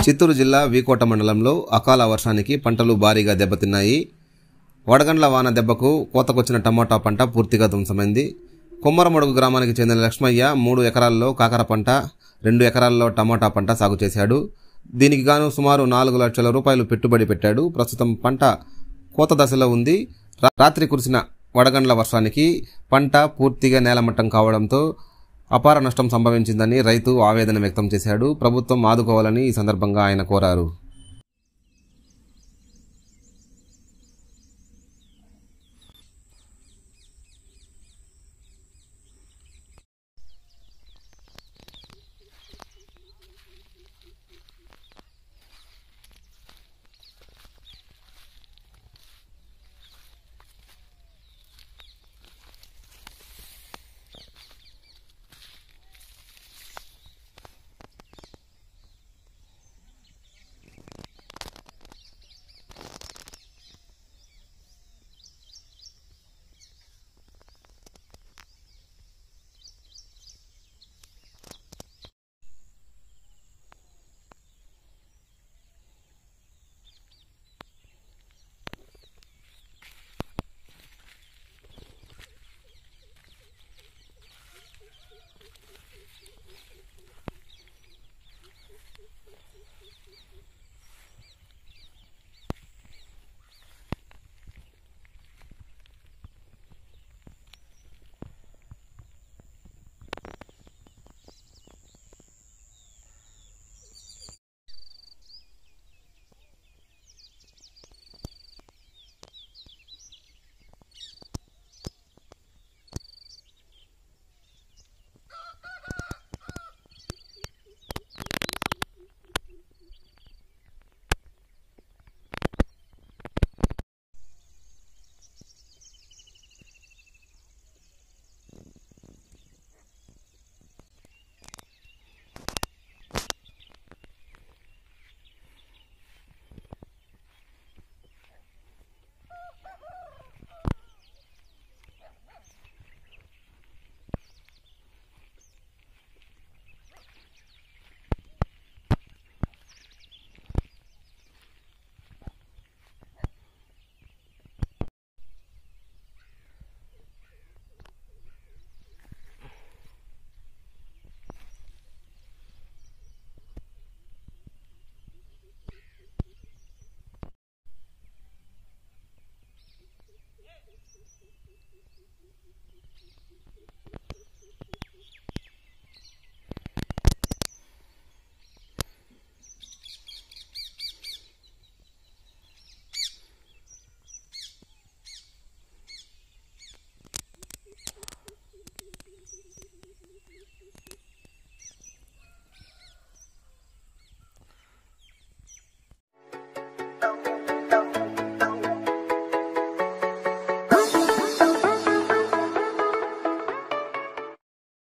చిత్తూరు జిల్లా వీకోట మండలంలో అకాల వర్షానికి పంటలు భారీగా దెబ్బతిన్నాయి వడగండ్ల వాన దెబ్బకు కోతకొచ్చిన టమోటా పంట పూర్తిగా ధ్వంసమైంది కొమ్మరమడుగు గ్రామానికి చెందిన లక్ష్మయ్య మూడు ఎకరాల్లో కాకర పంట రెండు ఎకరాల్లో టమోటా పంట సాగు చేశాడు దీనికి గాను సుమారు నాలుగు లక్షల రూపాయలు పెట్టుబడి పెట్టాడు ప్రస్తుతం పంట కోత దశలో ఉంది రా- రాత్రి కురిసిన వడగండ్ల వర్షానికి పంట పూర్తిగా నేలమట్టం కావడంతో అపార నష్టం సంభవించిందని రైతు ఆవేదన వ్యక్తం చేశాడు ప్రభుత్వం ఆదుకోవాలని ఈ సందర్భంగా ఆయన కోరారు